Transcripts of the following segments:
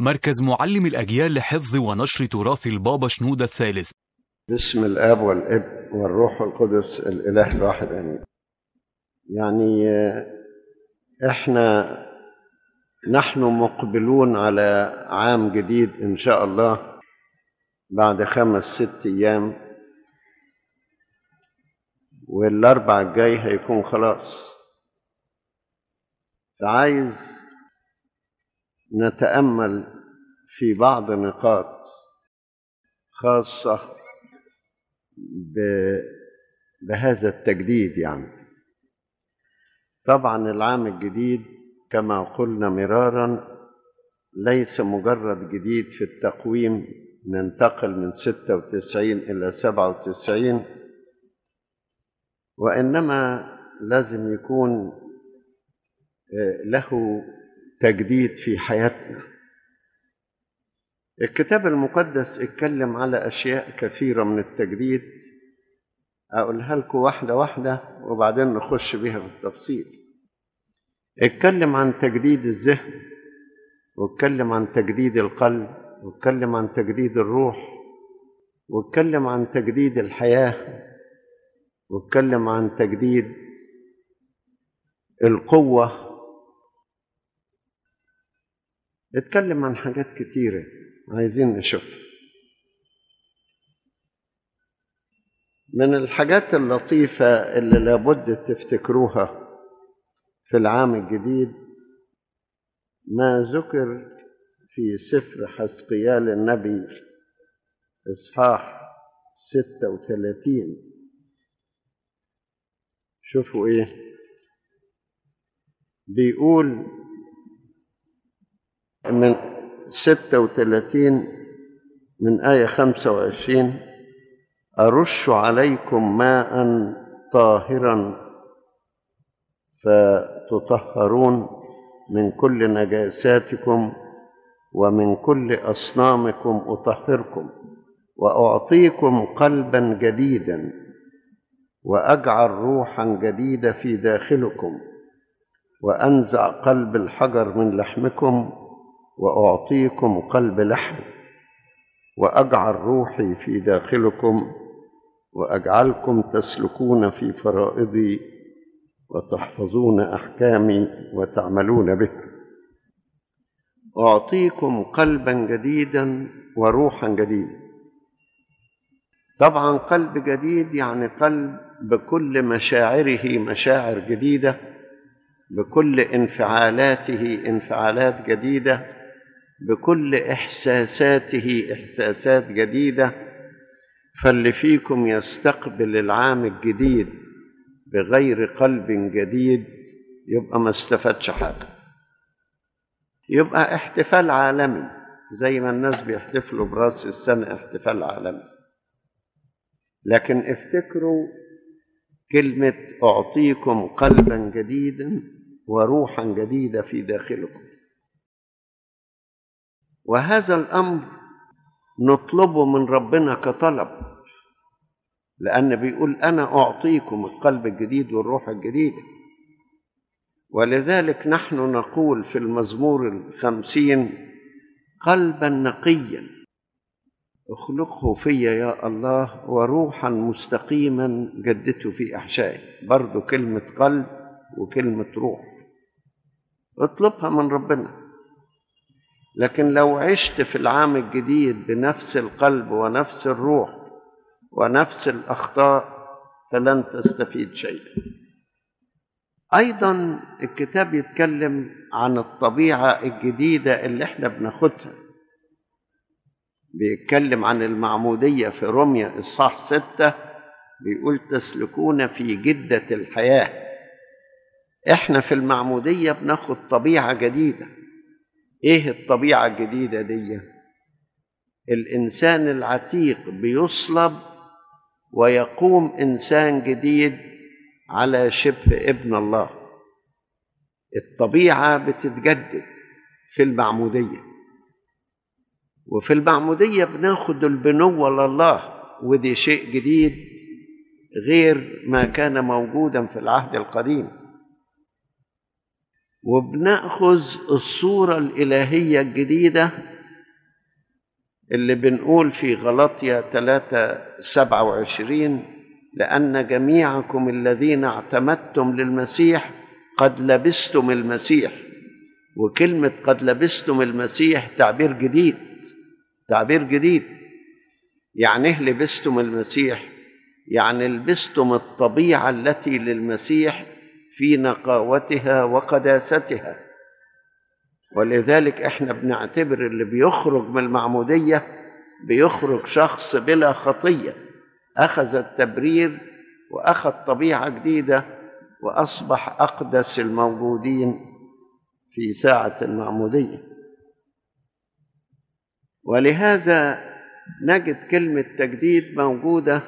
مركز معلم الأجيال لحفظ ونشر تراث البابا شنودة الثالث باسم الاب والابن والروح القدس الاله الواحد امين يعني آه، احنا نحن مقبلون على عام جديد ان شاء الله بعد خمس ست ايام والاربع الجاي هيكون خلاص فعايز نتامل في بعض نقاط خاصه ب- بهذا التجديد يعني طبعا العام الجديد كما قلنا مرارا ليس مجرد جديد في التقويم ننتقل من 96 إلى 97 وإنما لازم يكون آه، له تجديد في حياتنا الكتاب المقدس اتكلم على أشياء كثيرة من التجديد أقولها لكم واحدة واحدة وبعدين نخش بيها في التفصيل اتكلم عن تجديد الذهن واتكلم عن تجديد القلب واتكلم عن تجديد الروح واتكلم عن تجديد الحياة واتكلم عن تجديد القوة اتكلم عن حاجات كتيرة عايزين نشوفها من الحاجات اللطيفة اللي لابد تفتكروها في العام الجديد ما ذكر في سفر حسقيال النبي إصحاح 36 شوفوا إيه بيقول من 36 من آية 25 أرش عليكم ماء طاهرا فتطهرون من كل نجاساتكم ومن كل أصنامكم أطهركم وأعطيكم قلبا جديدا وأجعل روحا جديدة في داخلكم وأنزع قلب الحجر من لحمكم وأعطيكم قلب لحم وأجعل روحي في داخلكم وأجعلكم تسلكون في فرائضي وتحفظون أحكامي وتعملون بها أعطيكم قلبا جديدا وروحا جديدا طبعا قلب جديد يعني قلب بكل مشاعره مشاعر جديده بكل انفعالاته انفعالات جديده بكل احساساته احساسات جديده فاللي فيكم يستقبل العام الجديد بغير قلب جديد يبقى ما استفادش حاجه يبقى احتفال عالمي زي ما الناس بيحتفلوا براس السنه احتفال عالمي لكن افتكروا كلمه اعطيكم قلبا جديدا وروحا جديده في داخلكم وهذا الامر نطلبه من ربنا كطلب لان بيقول انا اعطيكم القلب الجديد والروح الجديده ولذلك نحن نقول في المزمور الخمسين قلبا نقيا اخلقه في يا الله وروحا مستقيما جدته في احشائي برضو كلمه قلب وكلمه روح اطلبها من ربنا لكن لو عشت في العام الجديد بنفس القلب ونفس الروح ونفس الاخطاء فلن تستفيد شيئا ايضا الكتاب يتكلم عن الطبيعه الجديده اللي احنا بناخدها بيتكلم عن المعموديه في روميا اصحاح ستة بيقول تسلكون في جده الحياه احنا في المعموديه بناخد طبيعه جديده ايه الطبيعه الجديده دي الانسان العتيق بيصلب ويقوم انسان جديد على شبه ابن الله الطبيعه بتتجدد في المعموديه وفي المعموديه بناخد البنوه لله ودي شيء جديد غير ما كان موجودا في العهد القديم وبناخذ الصوره الالهيه الجديده اللي بنقول في غلطية 3 27 لأن جميعكم الذين اعتمدتم للمسيح قد لبستم المسيح وكلمة قد لبستم المسيح تعبير جديد تعبير جديد يعني ايه لبستم المسيح يعني لبستم الطبيعة التي للمسيح في نقاوتها وقداستها ولذلك احنا بنعتبر اللي بيخرج من المعمودية بيخرج شخص بلا خطية أخذ التبرير وأخذ طبيعة جديدة وأصبح أقدس الموجودين في ساعة المعمودية ولهذا نجد كلمة تجديد موجودة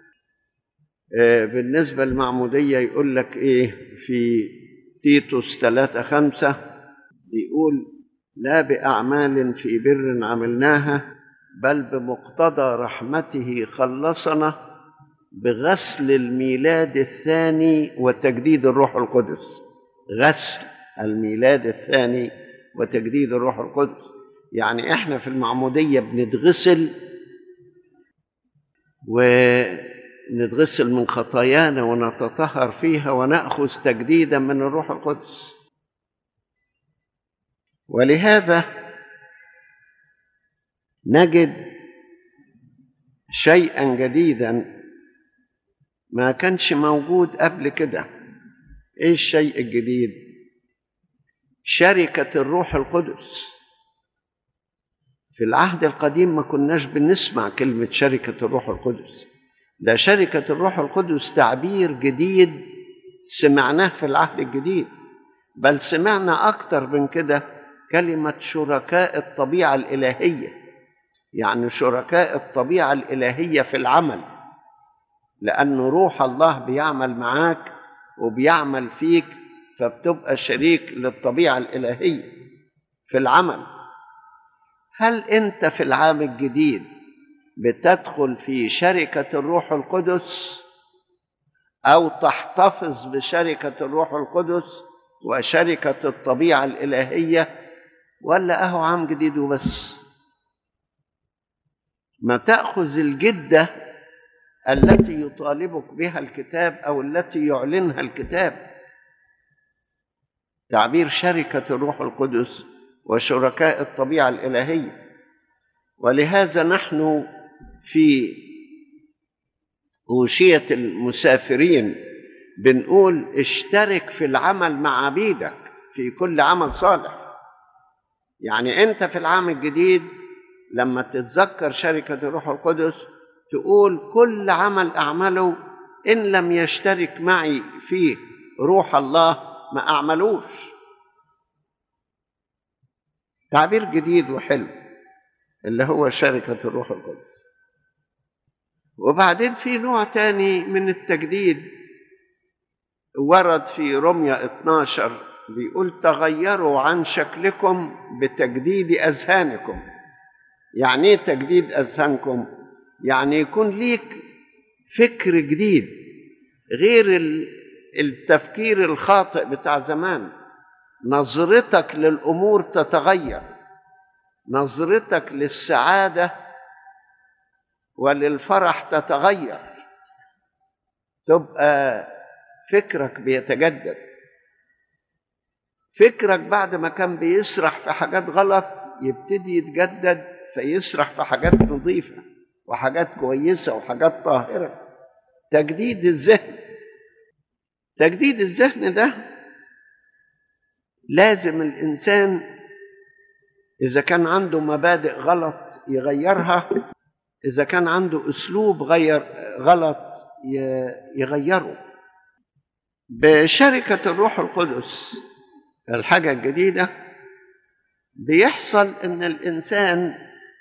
بالنسبة للمعمودية يقول لك إيه في تيتوس ثلاثة خمسة يقول لا بأعمال في بر عملناها بل بمقتضى رحمته خلصنا بغسل الميلاد الثاني وتجديد الروح القدس غسل الميلاد الثاني وتجديد الروح القدس يعني احنا في المعمودية بنتغسل ونتغسل من خطايانا ونتطهر فيها ونأخذ تجديدا من الروح القدس ولهذا نجد شيئا جديدا ما كانش موجود قبل كده ايه الشيء الجديد شركه الروح القدس في العهد القديم ما كناش بنسمع كلمه شركه الروح القدس ده شركه الروح القدس تعبير جديد سمعناه في العهد الجديد بل سمعنا اكتر من كده كلمه شركاء الطبيعه الالهيه يعني شركاء الطبيعه الالهيه في العمل لأن روح الله بيعمل معاك وبيعمل فيك فبتبقى شريك للطبيعة الإلهية في العمل هل أنت في العام الجديد بتدخل في شركة الروح القدس أو تحتفظ بشركة الروح القدس وشركة الطبيعة الإلهية ولا أهو عام جديد وبس ما تأخذ الجدة التي يطالبك بها الكتاب او التي يعلنها الكتاب تعبير شركه الروح القدس وشركاء الطبيعه الالهيه ولهذا نحن في اوشيه المسافرين بنقول اشترك في العمل مع عبيدك في كل عمل صالح يعني انت في العام الجديد لما تتذكر شركه الروح القدس تقول كل عمل اعمله ان لم يشترك معي فيه روح الله ما اعملوش تعبير جديد وحلو اللي هو شركة الروح القدس وبعدين في نوع تاني من التجديد ورد في رمية 12 بيقول تغيروا عن شكلكم بتجديد أذهانكم يعني ايه تجديد أذهانكم؟ يعني يكون ليك فكر جديد غير التفكير الخاطئ بتاع زمان نظرتك للامور تتغير نظرتك للسعاده وللفرح تتغير تبقى فكرك بيتجدد فكرك بعد ما كان بيسرح في حاجات غلط يبتدي يتجدد فيسرح في حاجات نظيفه وحاجات كويسه وحاجات طاهره تجديد الذهن تجديد الذهن ده لازم الانسان اذا كان عنده مبادئ غلط يغيرها اذا كان عنده اسلوب غير غلط يغيره بشركه الروح القدس الحاجه الجديده بيحصل ان الانسان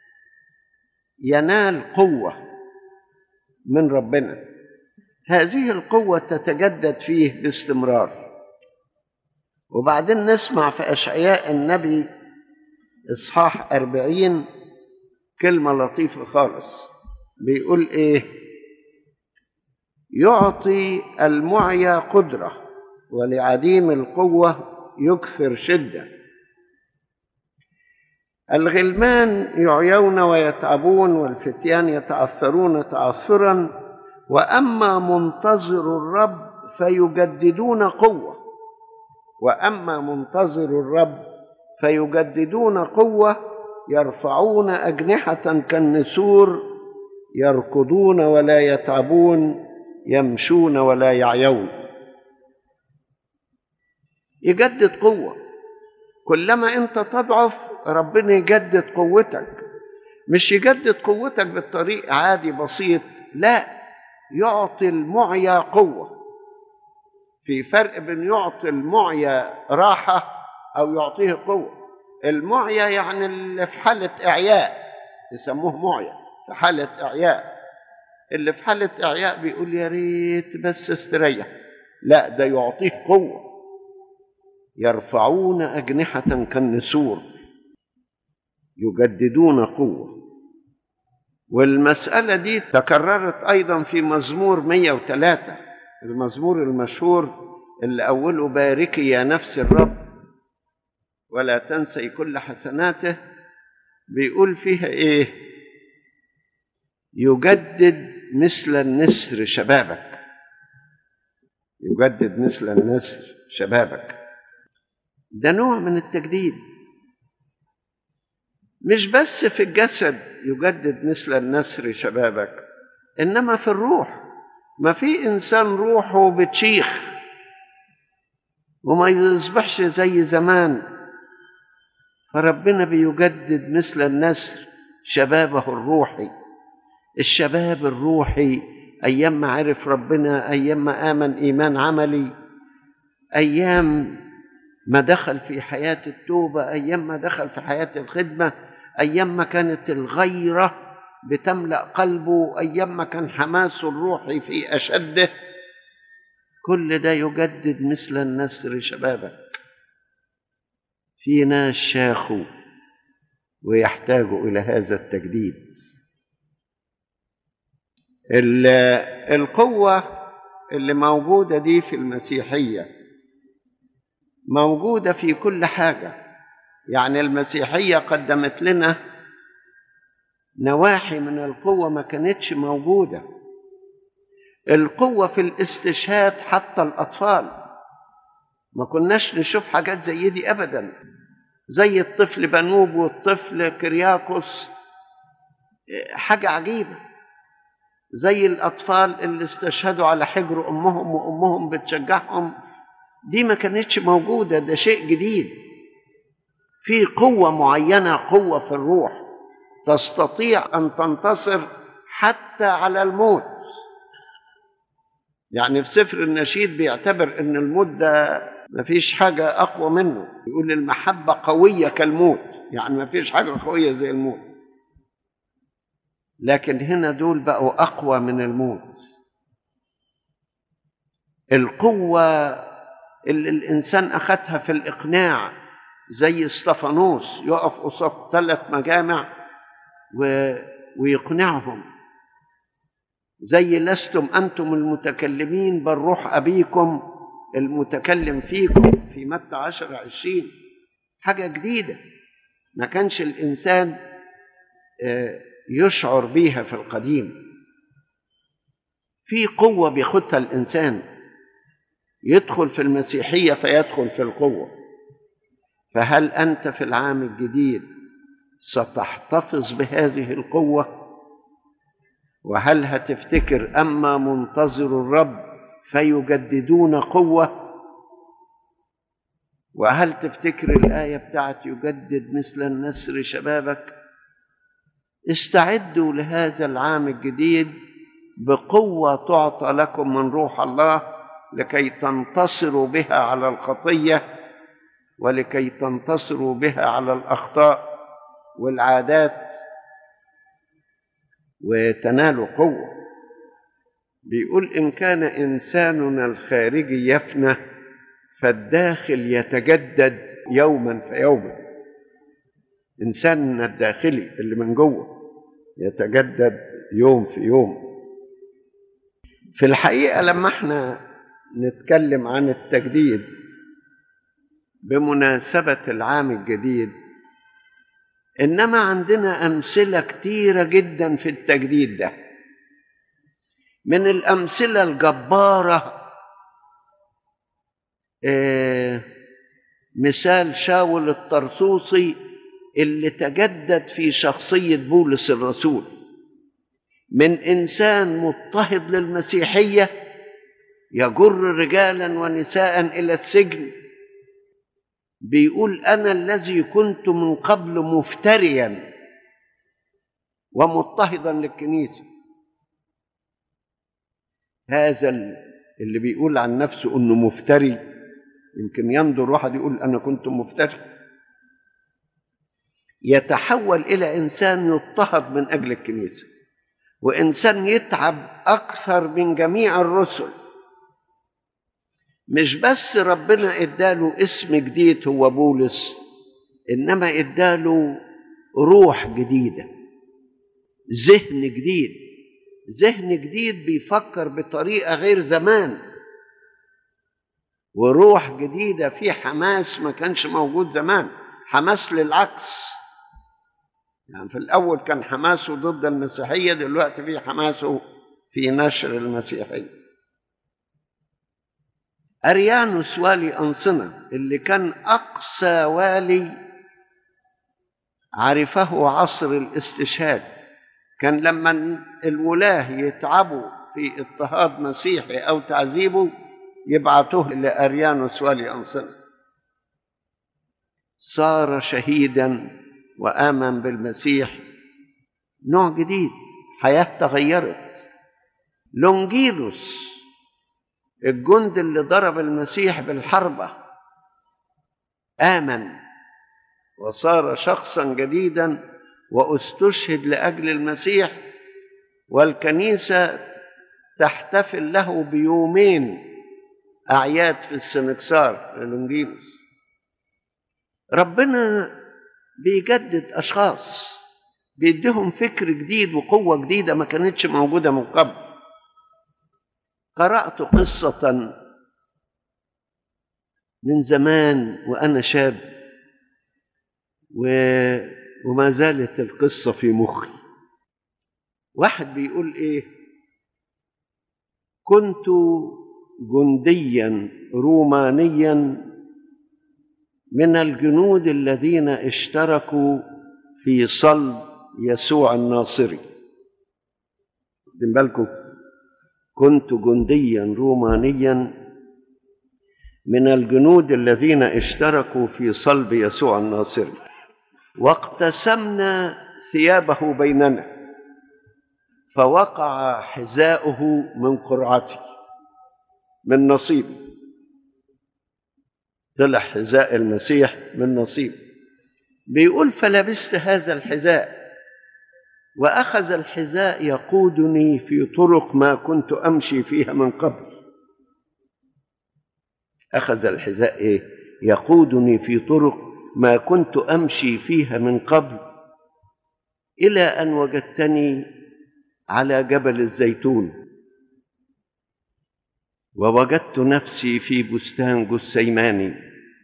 ينال قوه من ربنا هذه القوه تتجدد فيه باستمرار وبعدين نسمع في اشعياء النبي اصحاح أربعين كلمه لطيفه خالص بيقول ايه يعطي المعيا قدره ولعديم القوه يكثر شده الغلمان يعيون ويتعبون والفتيان يتعثرون تعثرا واما منتظر الرب فيجددون قوه واما منتظر الرب فيجددون قوه يرفعون اجنحه كالنسور يركضون ولا يتعبون يمشون ولا يعيون يجدد قوه كلما انت تضعف ربنا يجدد قوتك مش يجدد قوتك بالطريق عادي بسيط لا يعطي المعيا قوه في فرق بين يعطي المعيا راحه او يعطيه قوه المعيا يعني اللي في حاله اعياء يسموه معيا في حاله اعياء اللي في حاله اعياء بيقول يا ريت بس استريح لا ده يعطيه قوه يرفعون اجنحه كالنسور يجددون قوه والمساله دي تكررت ايضا في مزمور 103 المزمور المشهور اللي اوله باركي يا نفس الرب ولا تنسي كل حسناته بيقول فيها ايه يجدد مثل النسر شبابك يجدد مثل النسر شبابك ده نوع من التجديد مش بس في الجسد يجدد مثل النسر شبابك انما في الروح ما في انسان روحه بتشيخ وما يصبحش زي زمان فربنا بيجدد مثل النسر شبابه الروحي الشباب الروحي ايام ما عرف ربنا ايام ما امن ايمان عملي ايام ما دخل في حياه التوبه ايام ما دخل في حياه الخدمه ايام ما كانت الغيره بتملا قلبه ايام ما كان حماسه الروحي في اشده كل ده يجدد مثل النسر شبابك في ناس شاخوا ويحتاجوا الى هذا التجديد القوه اللي موجوده دي في المسيحيه موجوده في كل حاجه يعني المسيحيه قدمت لنا نواحي من القوه ما كانتش موجوده القوه في الاستشهاد حتى الاطفال ما كناش نشوف حاجات زي دي ابدا زي الطفل بنوب والطفل كرياكوس حاجه عجيبه زي الاطفال اللي استشهدوا على حجر امهم وامهم بتشجعهم دي ما كانتش موجوده ده شيء جديد في قوه معينه قوه في الروح تستطيع ان تنتصر حتى على الموت يعني في سفر النشيد بيعتبر ان الموت ده ما فيش حاجة أقوى منه يقول المحبة قوية كالموت يعني ما فيش حاجة قوية زي الموت لكن هنا دول بقوا أقوى من الموت القوة اللي الإنسان أخذها في الإقناع زي استفانوس يقف قصاد ثلاث مجامع و... ويقنعهم زي لستم أنتم المتكلمين بل روح أبيكم المتكلم فيكم في متى عشر عشرين حاجة جديدة ما كانش الإنسان يشعر بيها في القديم في قوة بياخدها الإنسان يدخل في المسيحية فيدخل في القوة فهل أنت في العام الجديد ستحتفظ بهذه القوة وهل هتفتكر أما منتظر الرب فيجددون قوة وهل تفتكر الآية بتاعت يجدد مثل النسر شبابك استعدوا لهذا العام الجديد بقوة تعطى لكم من روح الله لكي تنتصروا بها على الخطية ولكي تنتصروا بها على الأخطاء والعادات وتنالوا قوه بيقول إن كان إنساننا الخارجي يفنى فالداخل يتجدد يوما فيوما إنساننا الداخلي اللي من جوه يتجدد يوم في يوم في الحقيقة لما احنا نتكلم عن التجديد بمناسبة العام الجديد انما عندنا امثله كتيره جدا في التجديد ده من الامثله الجباره آه، مثال شاول الطرسوسي اللي تجدد في شخصيه بولس الرسول من انسان مضطهد للمسيحيه يجر رجالا ونساء الى السجن بيقول انا الذي كنت من قبل مفتريا ومضطهدا للكنيسه هذا اللي بيقول عن نفسه انه مفتري يمكن ينظر واحد يقول انا كنت مفتري يتحول الى انسان يضطهد من اجل الكنيسه وانسان يتعب اكثر من جميع الرسل مش بس ربنا اداله اسم جديد هو بولس انما اداله روح جديده ذهن جديد ذهن جديد بيفكر بطريقه غير زمان وروح جديده في حماس ما كانش موجود زمان حماس للعكس يعني في الاول كان حماسه ضد المسيحيه دلوقتي في حماسه في نشر المسيحيه أريانوس والي أنصنة اللي كان أقسى والي عرفه عصر الاستشهاد كان لما الولاة يتعبوا في اضطهاد مسيحي أو تعذيبه يبعثوه لأريانوس والي أنصنة صار شهيدا وآمن بالمسيح نوع جديد حياة تغيرت لونجيلوس الجند اللي ضرب المسيح بالحربة آمن وصار شخصا جديدا واستشهد لأجل المسيح والكنيسة تحتفل له بيومين أعياد في السنكسار للونجيلوس ربنا بيجدد أشخاص بيديهم فكر جديد وقوة جديدة ما كانتش موجودة من قبل قرأت قصة من زمان وأنا شاب و... وما زالت القصة في مخي واحد بيقول إيه كنت جنديا رومانيا من الجنود الذين اشتركوا في صلب يسوع الناصري واخدين بالكم كنت جنديا رومانيا من الجنود الذين اشتركوا في صلب يسوع الناصري واقتسمنا ثيابه بيننا فوقع حذاؤه من قرعتي من نصيبي طلع حذاء المسيح من نصيبي بيقول فلبست هذا الحذاء واخذ الحذاء يقودني في طرق ما كنت امشي فيها من قبل اخذ الحذاء ايه يقودني في طرق ما كنت امشي فيها من قبل الى ان وجدتني على جبل الزيتون ووجدت نفسي في بستان جسيماني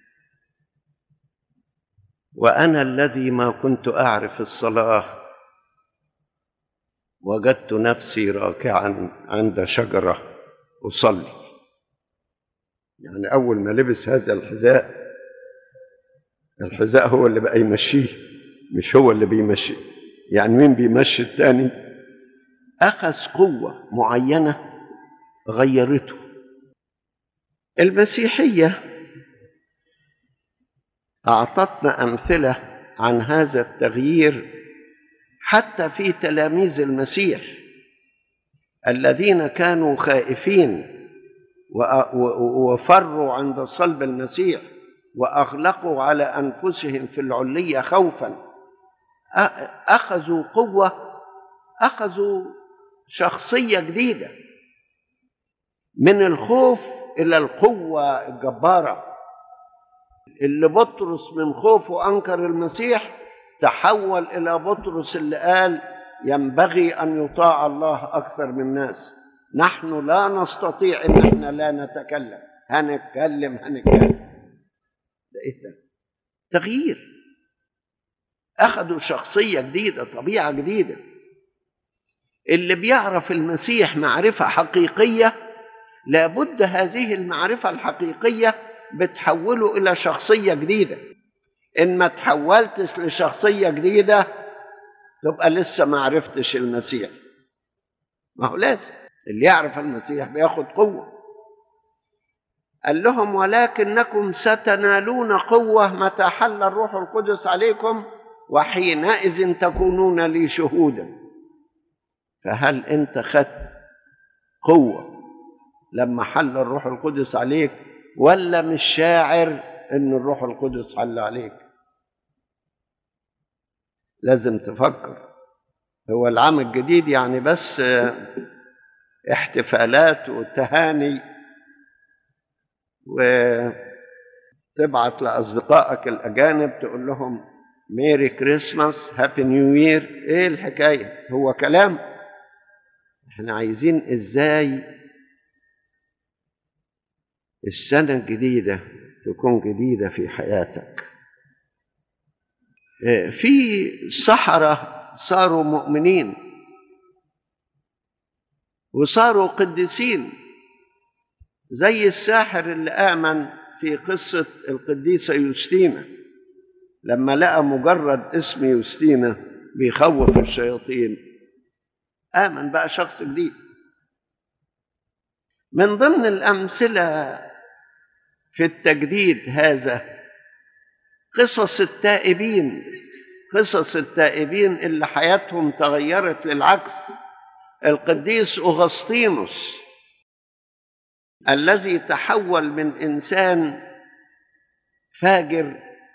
وانا الذي ما كنت اعرف الصلاه وجدت نفسي راكعا عند شجره اصلي يعني اول ما لبس هذا الحذاء الحذاء هو اللي بقى يمشيه مش هو اللي بيمشي يعني مين بيمشي التاني اخذ قوه معينه غيرته المسيحيه اعطتنا امثله عن هذا التغيير حتى في تلاميذ المسيح الذين كانوا خائفين وفروا عند صلب المسيح واغلقوا على انفسهم في العليه خوفا اخذوا قوه اخذوا شخصيه جديده من الخوف الى القوه الجباره اللي بطرس من خوفه انكر المسيح تحول الى بطرس اللي قال ينبغي ان يطاع الله اكثر من الناس نحن لا نستطيع ان احنا لا نتكلم هنتكلم هنتكلم ده ايه ده تغيير اخذوا شخصيه جديده طبيعه جديده اللي بيعرف المسيح معرفه حقيقيه لابد هذه المعرفه الحقيقيه بتحوله الى شخصيه جديده ان ما تحولتش لشخصيه جديده تبقى لسه ما عرفتش المسيح ما هو لازم اللي يعرف المسيح بياخد قوه قال لهم ولكنكم ستنالون قوه متى حل الروح القدس عليكم وحينئذ تكونون لي شهودا فهل انت خدت قوه لما حل الروح القدس عليك ولا مش شاعر ان الروح القدس حل عليك لازم تفكر هو العام الجديد يعني بس احتفالات وتهاني وتبعت لأصدقائك الأجانب تقول لهم ميري كريسماس هابي نيو يير ايه الحكاية هو كلام احنا عايزين ازاي السنة الجديدة تكون جديدة في حياتك في سحرة صاروا مؤمنين وصاروا قديسين زي الساحر اللي آمن في قصة القديسة يوستينا لما لقى مجرد اسم يوستينا بيخوف الشياطين آمن بقى شخص جديد من ضمن الأمثلة في التجديد هذا قصص التائبين قصص التائبين اللي حياتهم تغيرت للعكس القديس أغسطينوس الذي تحول من إنسان فاجر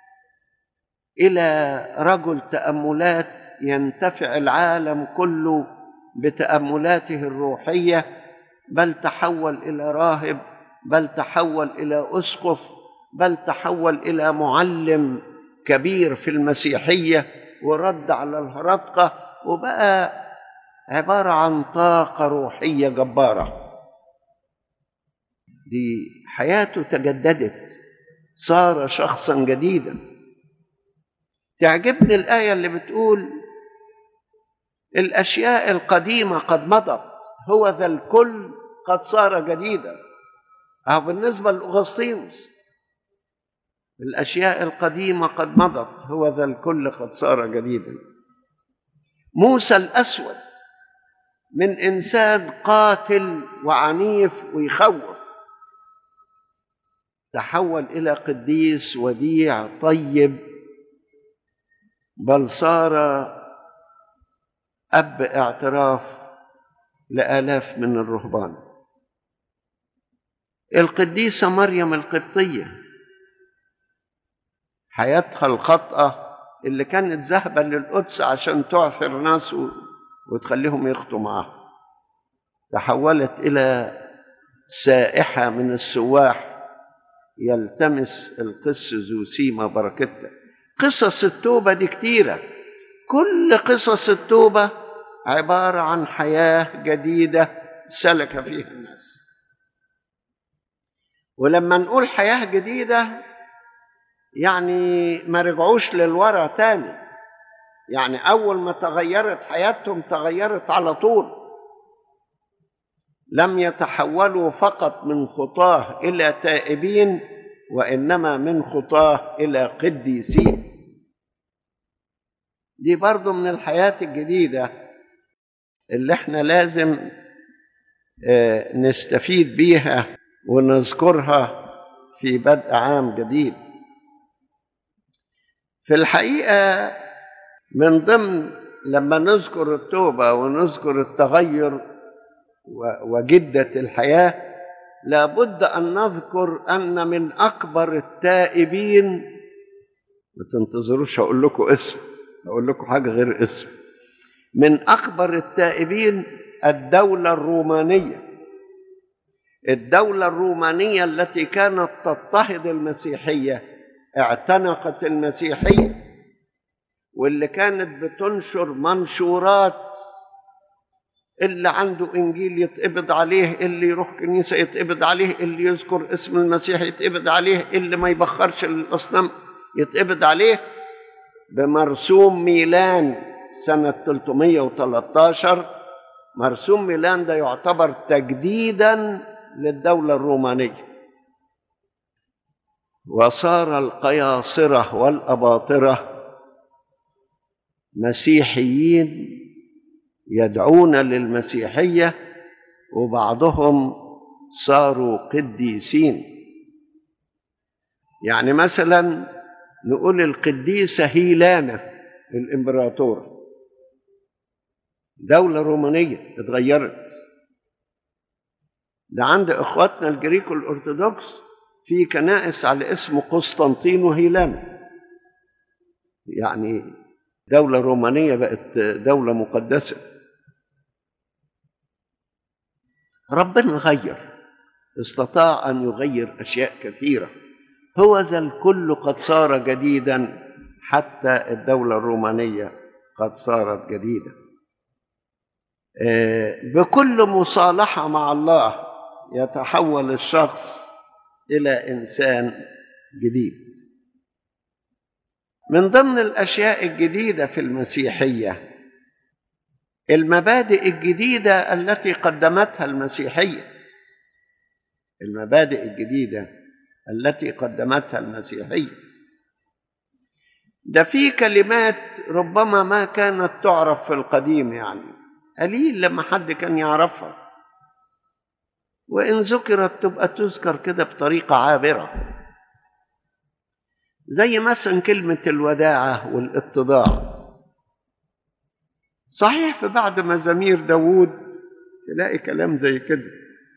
إلى رجل تأملات ينتفع العالم كله بتأملاته الروحية بل تحول إلى راهب بل تحول إلى أسقف بل تحول إلى معلم كبير في المسيحية ورد على الهرطقة وبقى عبارة عن طاقة روحية جبارة دي حياته تجددت صار شخصا جديدا تعجبني الآية اللي بتقول الأشياء القديمة قد مضت هو ذا الكل قد صار جديدا أو بالنسبة لأغسطينوس الأشياء القديمة قد مضت هو ذا الكل قد صار جديدا موسى الأسود من إنسان قاتل وعنيف ويخوف تحول إلى قديس وديع طيب بل صار أب اعتراف لآلاف من الرهبان القديسة مريم القبطية حياتها الخطأة اللي كانت ذهبا للقدس عشان تعثر ناس وتخليهم يخطوا معاها تحولت إلى سائحة من السواح يلتمس القس ذو سيما بركته قصص التوبة دي كتيرة كل قصص التوبة عبارة عن حياة جديدة سلك فيها الناس ولما نقول حياة جديدة يعني ما رجعوش للورا تاني يعني أول ما تغيرت حياتهم تغيرت على طول لم يتحولوا فقط من خطاه إلى تائبين وإنما من خطاه إلى قديسين دي برضو من الحياة الجديدة اللي احنا لازم نستفيد بيها ونذكرها في بدء عام جديد في الحقيقة من ضمن لما نذكر التوبة ونذكر التغير وجدة الحياة لابد أن نذكر أن من أكبر التائبين ما تنتظروش هقول لكم اسم هقول لكم حاجة غير اسم من أكبر التائبين الدولة الرومانية الدولة الرومانية التي كانت تضطهد المسيحية اعتنقت المسيحية واللي كانت بتنشر منشورات اللي عنده انجيل يتقبض عليه اللي يروح كنيسه يتقبض عليه اللي يذكر اسم المسيح يتقبض عليه اللي ما يبخرش الاصنام يتقبض عليه بمرسوم ميلان سنة 313 مرسوم ميلان ده يعتبر تجديدا للدولة الرومانية وصار القياصرة والأباطرة مسيحيين يدعون للمسيحية وبعضهم صاروا قديسين يعني مثلا نقول القديسة هيلانا الإمبراطور دولة رومانية اتغيرت ده عند إخواتنا الجريكو الأرثوذكس في كنائس على اسم قسطنطين وهيلانا يعني دولة رومانية بقت دولة مقدسة ربنا غير استطاع أن يغير أشياء كثيرة هو ذا الكل قد صار جديدا حتى الدولة الرومانية قد صارت جديدة بكل مصالحة مع الله يتحول الشخص إلى إنسان جديد من ضمن الاشياء الجديده في المسيحيه المبادئ الجديده التي قدمتها المسيحيه المبادئ الجديده التي قدمتها المسيحيه ده في كلمات ربما ما كانت تعرف في القديم يعني قليل لما حد كان يعرفها وان ذكرت تبقى تذكر كده بطريقه عابره زي مثلا كلمة الوداعة والاتضاع صحيح في بعض مزامير داوود تلاقي كلام زي كده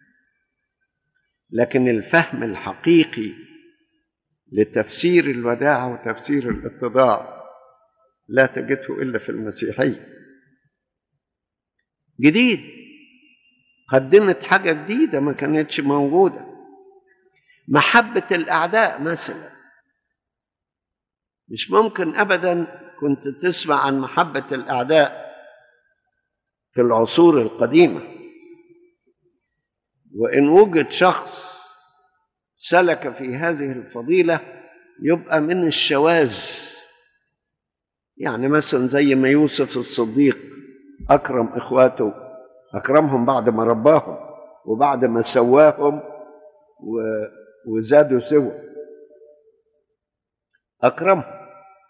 لكن الفهم الحقيقي لتفسير الوداعة وتفسير الاتضاع لا تجده إلا في المسيحية جديد قدمت حاجة جديدة ما كانتش موجودة محبة الأعداء مثلا مش ممكن ابدا كنت تسمع عن محبه الاعداء في العصور القديمه وان وجد شخص سلك في هذه الفضيله يبقى من الشواذ يعني مثلا زي ما يوسف الصديق اكرم اخواته اكرمهم بعد ما رباهم وبعد ما سواهم وزادوا سوى اكرمهم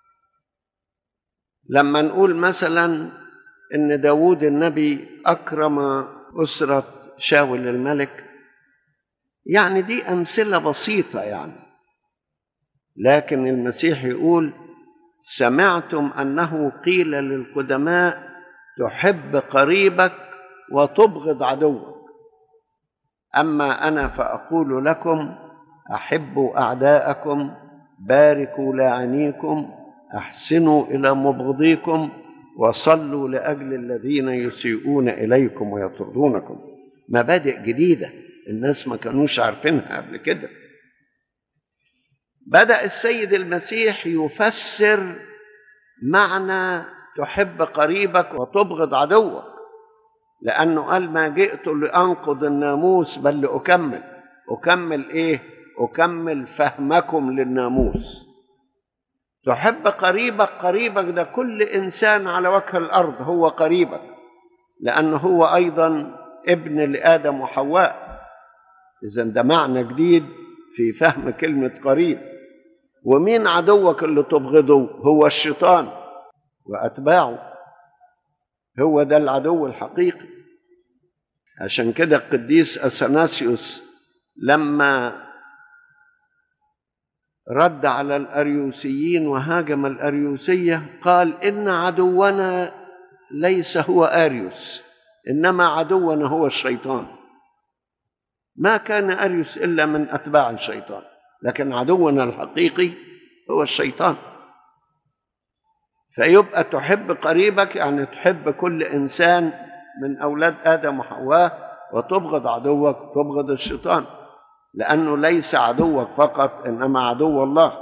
لما نقول مثلا ان داود النبي اكرم اسره شاول الملك يعني دي امثله بسيطه يعني لكن المسيح يقول سمعتم انه قيل للقدماء تحب قريبك وتبغض عدوك اما انا فاقول لكم احبوا اعداءكم باركوا لاعنيكم احسنوا الى مبغضيكم وصلوا لاجل الذين يسيئون اليكم ويطردونكم مبادئ جديده الناس ما كانوش عارفينها قبل كده بدا السيد المسيح يفسر معنى تحب قريبك وتبغض عدوك لانه قال ما جئت لانقض الناموس بل لاكمل اكمل ايه اكمل فهمكم للناموس تحب قريبك قريبك ده كل انسان على وجه الارض هو قريبك لانه هو ايضا ابن لادم وحواء اذا ده معنى جديد في فهم كلمه قريب ومين عدوك اللي تبغضه هو الشيطان واتباعه هو ده العدو الحقيقي عشان كده القديس اثناسيوس لما رد على الاريوسيين وهاجم الاريوسيه قال ان عدونا ليس هو اريوس انما عدونا هو الشيطان ما كان اريوس الا من اتباع الشيطان لكن عدونا الحقيقي هو الشيطان فيبقى تحب قريبك يعني تحب كل انسان من اولاد ادم وحواء وتبغض عدوك تبغض الشيطان لانه ليس عدوك فقط انما عدو الله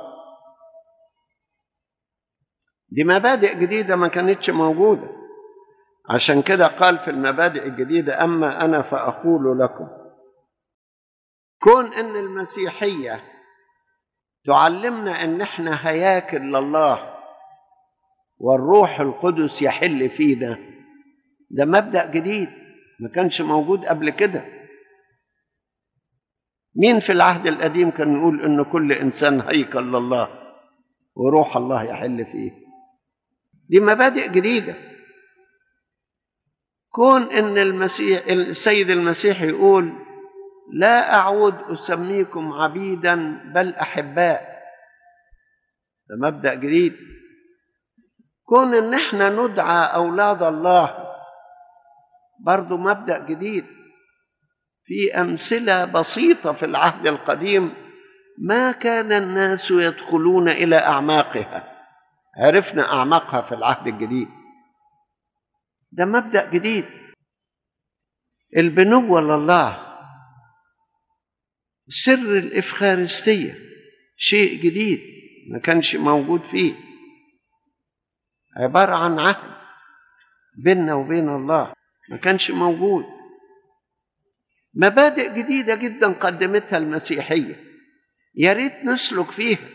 دي مبادئ جديده ما كانتش موجوده عشان كده قال في المبادئ الجديده اما انا فاقول لكم كون ان المسيحيه تعلمنا ان احنا هياكل لله والروح القدس يحل فينا ده مبدأ جديد ما كانش موجود قبل كده مين في العهد القديم كان يقول ان كل انسان هيكل لله وروح الله يحل فيه دي مبادئ جديده كون ان المسيح السيد المسيح يقول لا اعود اسميكم عبيدا بل احباء ده مبدا جديد كون ان احنا ندعى اولاد الله برضو مبدا جديد في امثله بسيطه في العهد القديم ما كان الناس يدخلون الى اعماقها عرفنا اعماقها في العهد الجديد ده مبدا جديد البنوه لله سر الافخارستيه شيء جديد ما كانش موجود فيه عباره عن عهد بيننا وبين الله ما كانش موجود مبادئ جديده جدا قدمتها المسيحيه يا ريت نسلك فيها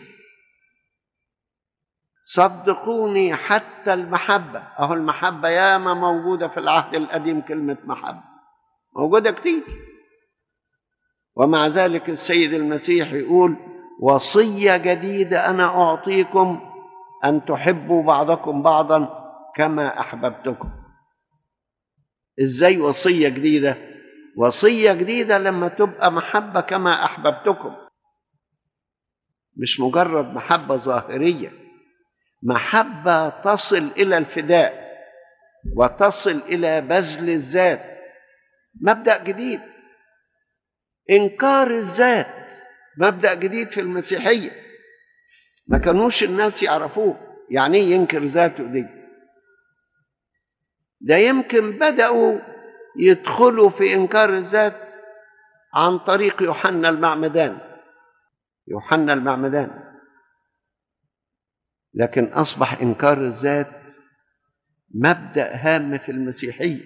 صدقوني حتى المحبه اهو المحبه ياما موجوده في العهد القديم كلمه محبه موجوده كتير ومع ذلك السيد المسيح يقول وصيه جديده انا اعطيكم ان تحبوا بعضكم بعضا كما احببتكم ازاي وصيه جديده وصيه جديده لما تبقى محبه كما احببتكم مش مجرد محبه ظاهريه محبه تصل الى الفداء وتصل الى بذل الذات مبدا جديد انكار الذات مبدا جديد في المسيحيه ما كانوش الناس يعرفوه يعني ايه ينكر ذاته دي ده يمكن بداوا يدخلوا في انكار الذات عن طريق يوحنا المعمدان يوحنا المعمدان لكن اصبح انكار الذات مبدا هام في المسيحيه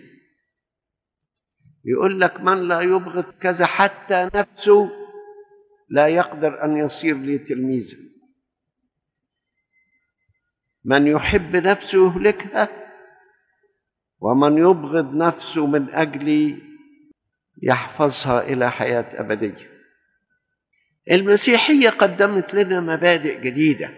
يقول لك من لا يبغض كذا حتى نفسه لا يقدر ان يصير لي تلميذا من يحب نفسه يهلكها ومن يبغض نفسه من اجلي يحفظها الى حياه ابديه المسيحيه قدمت لنا مبادئ جديده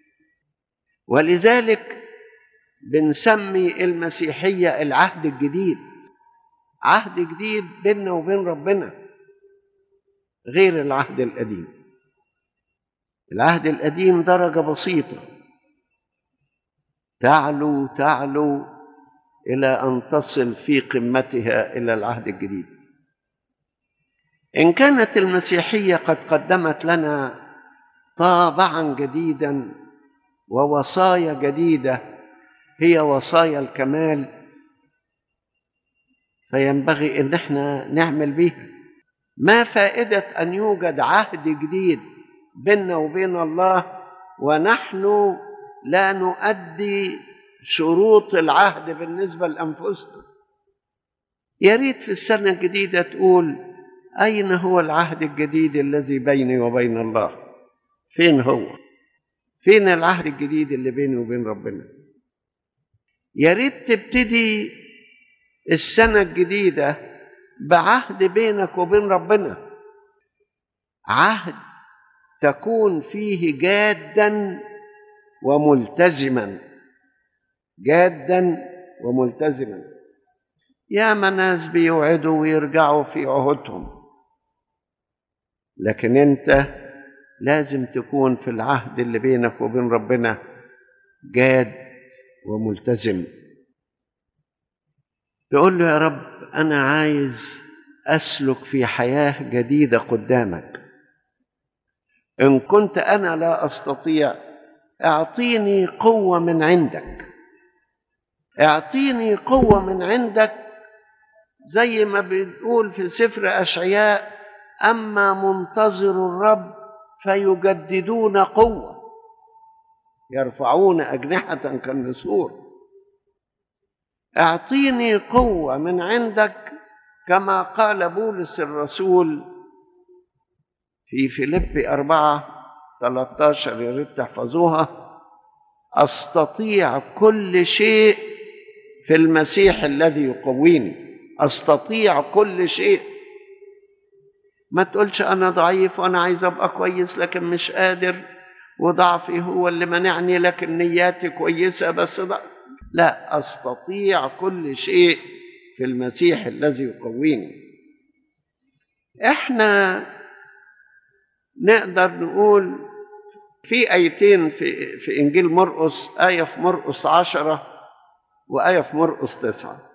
ولذلك بنسمي المسيحيه العهد الجديد عهد جديد بيننا وبين ربنا غير العهد القديم العهد القديم درجه بسيطه تعلو تعلو الى ان تصل في قمتها الى العهد الجديد ان كانت المسيحيه قد قدمت لنا طابعا جديدا ووصايا جديده هي وصايا الكمال فينبغي ان احنا نعمل بيها ما فائده ان يوجد عهد جديد بيننا وبين الله ونحن لا نؤدي شروط العهد بالنسبه لانفسنا يا ريت في السنه الجديده تقول اين هو العهد الجديد الذي بيني وبين الله فين هو فين العهد الجديد اللي بيني وبين ربنا يا ريت تبتدي السنه الجديده بعهد بينك وبين ربنا عهد تكون فيه جادا وملتزما جادا وملتزما يا ناس بيوعدوا ويرجعوا في عهودهم لكن انت لازم تكون في العهد اللي بينك وبين ربنا جاد وملتزم تقول له يا رب انا عايز اسلك في حياه جديده قدامك ان كنت انا لا استطيع اعطيني قوه من عندك اعطيني قوه من عندك زي ما بنقول في سفر اشعياء اما منتظر الرب فيجددون قوه يرفعون اجنحه كالنسور اعطيني قوه من عندك كما قال بولس الرسول في فيليب أربعة 13 يا ريت تحفظوها استطيع كل شيء في المسيح الذي يقويني استطيع كل شيء ما تقولش انا ضعيف وانا عايز ابقى كويس لكن مش قادر وضعفي هو اللي منعني لكن نياتي كويسه بس ضعف لا استطيع كل شيء في المسيح الذي يقويني احنا نقدر نقول في ايتين في في انجيل مرقس ايه في مرقس عشرة وايه في مرقس تسعة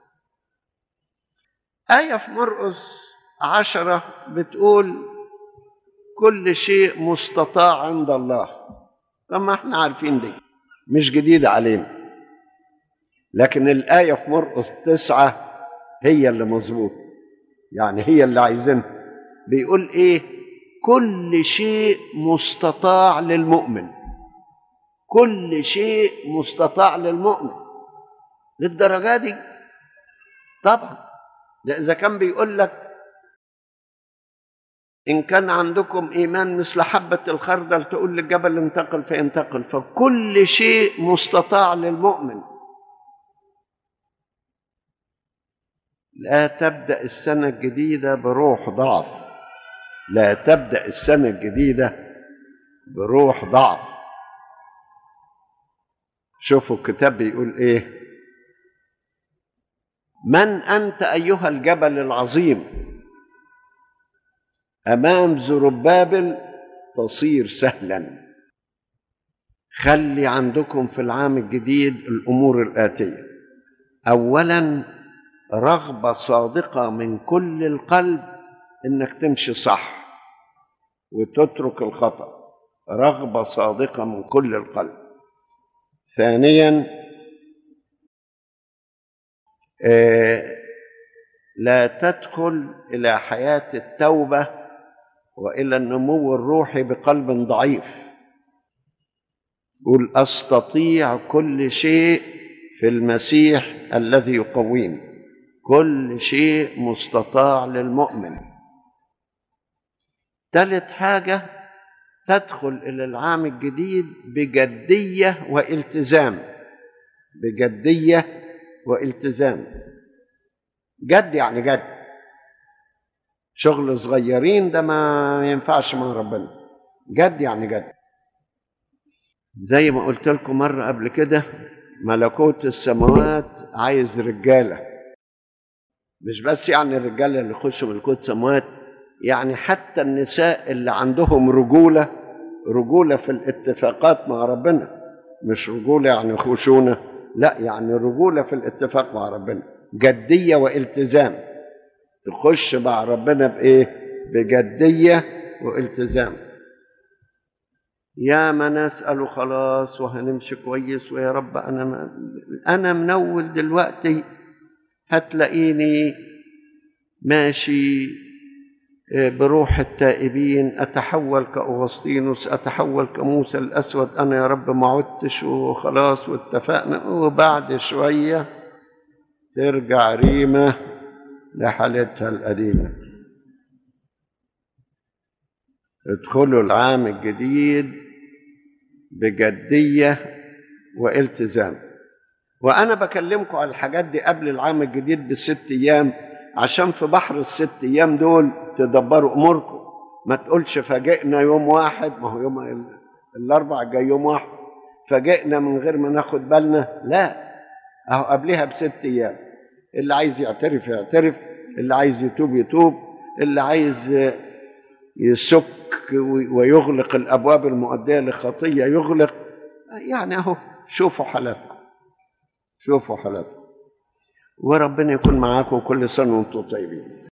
ايه في مرقس عشرة بتقول كل شيء مستطاع عند الله طب ما احنا عارفين دي مش جديدة علينا لكن الآية في مرقس تسعة هي اللي مظبوط يعني هي اللي عايزينها بيقول ايه كل شيء مستطاع للمؤمن كل شيء مستطاع للمؤمن للدرجة دي طبعا ده إذا كان بيقول لك إن كان عندكم إيمان مثل حبة الخردل تقول للجبل انتقل فينتقل فكل شيء مستطاع للمؤمن لا تبدأ السنة الجديدة بروح ضعف لا تبدأ السنة الجديدة بروح ضعف شوفوا الكتاب بيقول ايه من انت ايها الجبل العظيم امام زربابل تصير سهلا خلي عندكم في العام الجديد الامور الاتيه اولا رغبه صادقه من كل القلب انك تمشي صح وتترك الخطا رغبه صادقه من كل القلب ثانيا آه لا تدخل الى حياه التوبه والى النمو الروحي بقلب ضعيف قل استطيع كل شيء في المسيح الذي يقويني كل شيء مستطاع للمؤمن ثالث حاجه تدخل الى العام الجديد بجديه والتزام بجديه والتزام جد يعني جد شغل صغيرين ده ما ينفعش مع ربنا جد يعني جد زي ما قلت لكم مرة قبل كده ملكوت السماوات عايز رجالة مش بس يعني الرجالة اللي يخشوا ملكوت السماوات يعني حتى النساء اللي عندهم رجولة رجولة في الاتفاقات مع ربنا مش رجولة يعني خشونة لا يعني رجولة في الاتفاق مع ربنا جدية والتزام تخش مع ربنا بإيه بجدية والتزام يا ما نسأله خلاص وهنمشي كويس ويا رب أنا ما أنا منول دلوقتي هتلاقيني ماشي بروح التائبين أتحول كأغسطينوس أتحول كموسى الأسود أنا يا رب ما عدتش وخلاص واتفقنا وبعد شوية ترجع ريمة لحالتها القديمة ادخلوا العام الجديد بجدية والتزام وأنا بكلمكم على الحاجات دي قبل العام الجديد بست أيام عشان في بحر الست أيام دول تدبروا أموركم ما تقولش فاجئنا يوم واحد ما هو يوم الأربع جاي يوم واحد فاجئنا من غير ما ناخد بالنا لا أهو قبلها بست أيام اللي عايز يعترف يعترف اللي عايز يتوب يتوب اللي عايز يسك ويغلق الابواب المؤديه لخطيه يغلق يعني اهو شوفوا حالاتكم شوفوا حالاتكم وربنا يكون معاكم كل سنه وانتم طيبين